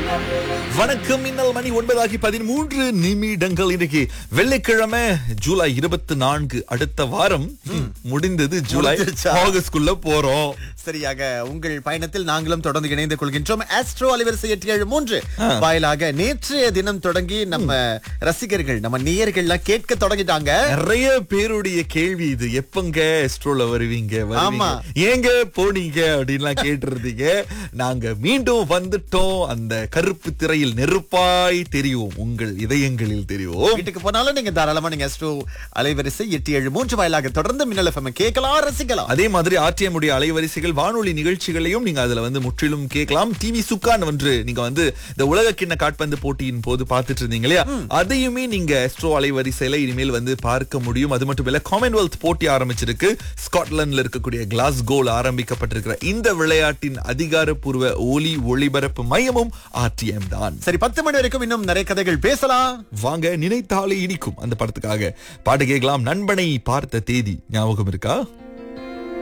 வணக்கம் இன்னல் மணி ஒன்பதாகி பதிமூன்று நிமிடங்கள் இன்னைக்கு வெள்ளிக்கிழமை ஜூலை இருபத்தி நான்கு அடுத்த வாரம் முடிந்தது ஜூலை முடிஞ்சிருச்சா? ஆகஸ்டுக்குள்ள போறோம் சரியாக உங்கள் பயணத்தில் நாங்களும் தொடர்ந்து இணைந்து கொள்கின்றோம் ஆஸ்ட்ரோ அலைவரிசை எட்டு ஏழு மூன்று வாயிலாக நேற்றைய தினம் தொடங்கி நம்ம ரசிகர்கள் நம்ம நேயர்கள்லாம் கேட்க தொடங்கிட்டாங்க நிறைய பேருடைய கேள்வி இது எப்பங்க எஸ்ட்ரோல வருவீங்க வருவீங்க? ஆமா. ஏங்க போனீங்க அப்படின்லாம் கேட்டிருந்தீங்க நாங்க மீண்டும் வந்துட்டோம் அந்த கருப்பு திரையில் நெருப்பாய் தெரியும் உங்கள் இதயங்களில் தெரியும் வீட்டுக்கு போனாலும் நீங்க தாராளமா நீங்க ஆஸ்ட்ரோ அலைவரிசை எட்டு ஏழு மூன்று வாயிலாக தொடர்ந்து மின்னல் எஃப்எம் கேட்கலாம் ரசிக்கலாம் அதே மாதிரி ஆர்டிஎம் உடைய அலைவரிசைகள் வானொலி நிகழ்ச்சிகளையும் நீங்க அதுல வந்து முற்றிலும் கேட்கலாம் டிவி சுக்கான் ஒன்று நீங்க வந்து இந்த உலக கிண்ண காட்பந்து போட்டியின் போது பார்த்துட்டு இருந்தீங்க இல்லையா அதையுமே நீங்க எஸ்ட்ரோ அலைவரிசையில இனிமேல் வந்து பார்க்க முடியும் அது மட்டும் இல்ல காமன்வெல்த் போட்டி ஆரம்பிச்சிருக்கு ஸ்காட்லாந்துல இருக்கக்கூடிய கிளாஸ்கோல் ஆரம்பிக்கப்பட்டிருக்கிற இந்த விளையாட்டின் அதிகாரப்பூர்வ ஒலி ஒளிபரப்பு மையமும் ஆர்டிஎம் தான் சரி பத்து மணி வரைக்கும் இன்னும் நிறைய கதைகள் பேசலாம் வாங்க நினைத்தாலே இனிக்கும் அந்த படத்துக்காக பாட்டு கேட்கலாம் நண்பனை பார்த்த தேதி ஞாபகம் இருக்கா